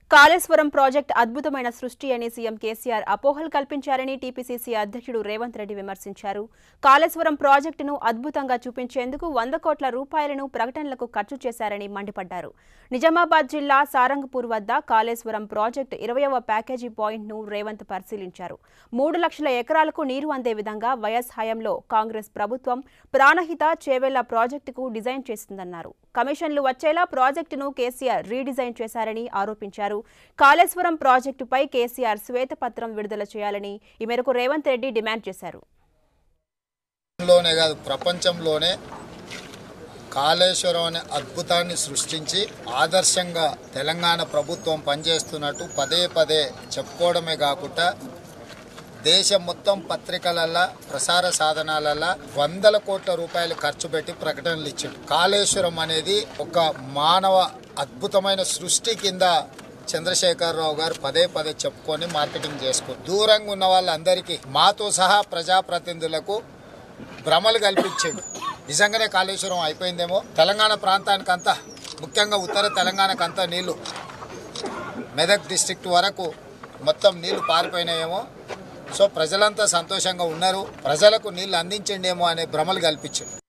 Kaleshwaram project అద్భుతమైన సృష్టి అని సీఎం కేసీఆర్ అపోహలు కల్పించారని టీపీసీసీ అధ్యక్షుడు రేవంత్ రెడ్డి విమర్శించారు కాళేశ్వరం ప్రాజెక్టును అద్భుతంగా చూపించేందుకు వంద కోట్ల రూపాయలను ప్రకటనలకు ఖర్చు చేశారని మండిపడ్డారు నిజామాబాద్ జిల్లా సారంగపూర్ వద్ద కాళేశ్వరం ప్రాజెక్టు ఇరవయవ ప్యాకేజీ పాయింట్ను రేవంత్ పరిశీలించారు మూడు లక్షల ఎకరాలకు నీరు అందే విధంగా వైఎస్ హయాంలో కాంగ్రెస్ ప్రభుత్వం ప్రాణహిత చేవెళ్ల ప్రాజెక్టుకు డిజైన్ చేసిందన్నారు కమిషన్లు వచ్చేలా ప్రాజెక్టును కేసీఆర్ రీడిజైన్ చేశారని ఆరోపించారు కాళేశ్వరం ప్రాజెక్టుపై కేసీఆర్ శ్వేతపత్రం విడుదల చేయాలని ఈ మేరకు రేవంత్ రెడ్డి డిమాండ్ చేశారు లోనే కాదు ప్రపంచంలోనే కాళేశ్వరం అనే అద్భుతాన్ని సృష్టించి ఆదర్శంగా తెలంగాణ ప్రభుత్వం పనిచేస్తున్నట్టు పదే పదే చెప్పుకోవడమే కాకుండా దేశం మొత్తం పత్రికలల్లా ప్రసార సాధనాలల్లా వందల కోట్ల రూపాయలు ఖర్చు పెట్టి ప్రకటనలు ఇచ్చాడు కాళేశ్వరం అనేది ఒక మానవ అద్భుతమైన సృష్టి కింద చంద్రశేఖరరావు గారు పదే పదే చెప్పుకొని మార్కెటింగ్ చేసుకో దూరంగా ఉన్న వాళ్ళందరికీ మాతో సహా ప్రజాప్రతినిధులకు భ్రమలు కల్పించాడు నిజంగానే కాళేశ్వరం అయిపోయిందేమో తెలంగాణ ప్రాంతానికంతా ముఖ్యంగా ఉత్తర తెలంగాణకంతా నీళ్లు మెదక్ డిస్ట్రిక్ట్ వరకు మొత్తం నీళ్లు పారిపోయినాయేమో సో ప్రజలంతా సంతోషంగా ఉన్నారు ప్రజలకు నీళ్లు అందించండేమో అనే భ్రమలు కల్పించాడు